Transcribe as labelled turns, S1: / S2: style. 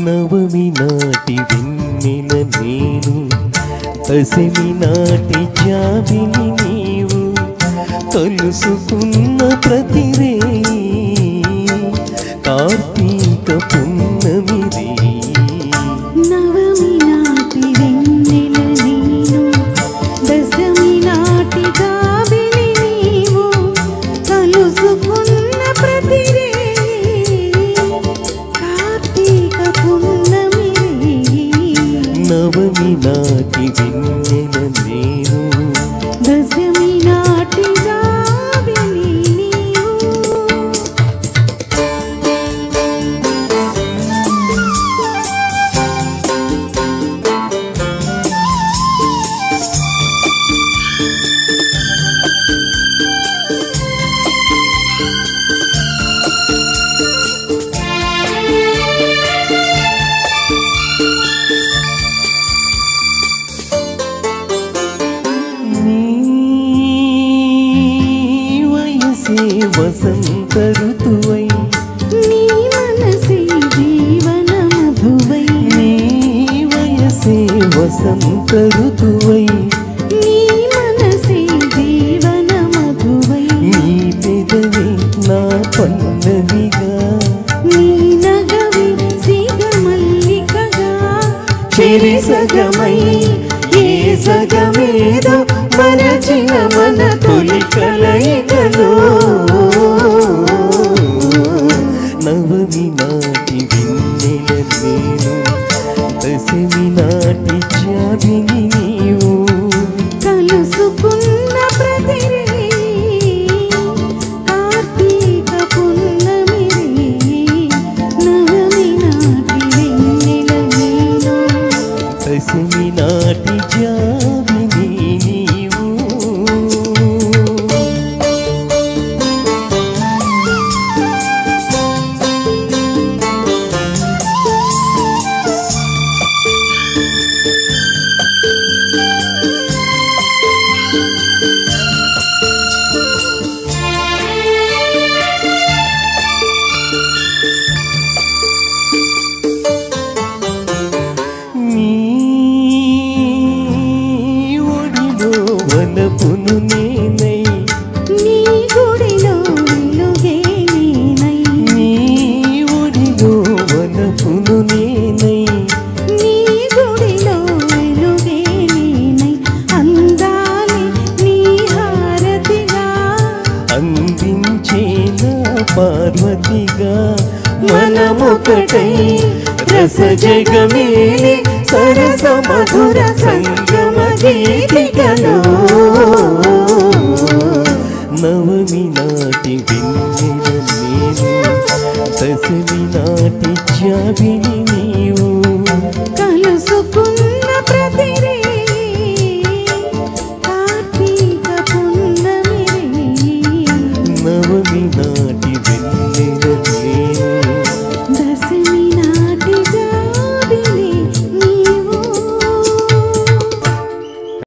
S1: నవమి నాటి వెన్నెల నేను దశమి నాటి జాబిని నీవు కలుసుకున్న ప్రతి రేయి కార్తీక పున్నమి రేయి
S2: నవమి నాటి వెన్నెల నేను దశమి నాటి గాబిని నీవు కలుసుకున్న ప్రతి రేయి కార్తీక పున్నమి రేయి.
S1: నవమి నాటి వెన్నెల నేను
S2: దశమి నాటి గాబిని నీవు
S1: నీ వయసే వసంత ఋతువై
S2: నీ మనసే జీవన మధువై
S1: నీ వయసే వసంత ఋతువై
S2: నీ మనసే జీవన మధువై
S1: నీ పెదవి నా పల్లవిగా
S2: నీ నగవి సిగ మల్లికగా
S1: చెరి సగమై ఏ సగమేదో మరచిన మన తొలి కలయికలో నవమి నాటి వెన్నెల నేను దశమి నాటి జాబిని నీవు
S2: కలుసుకున్న ప్రతి రేయి కార్తీక పున్నమి రేయి నవమి నాటి వెన్నెల నేను
S1: దశమి నాటి జాబిని నీవు నీ ఒడిలో వలపును నేనై
S2: నీ గుడిలో వెలుగే నేనై
S1: నీ ఒడిలో వలపును నేనై
S2: నీ గుడిలో వెలుగే నేనై అందాలి నీ హారతిగా
S1: అందించే నా పార్వతిగా మనమొకటై రస జగమేలి సరస మధుర సంగమ గీతికలో నవమి నాటి వెన్నెల నేను దశమి నాటి జాబిని నీవు
S2: కలుసుకున్న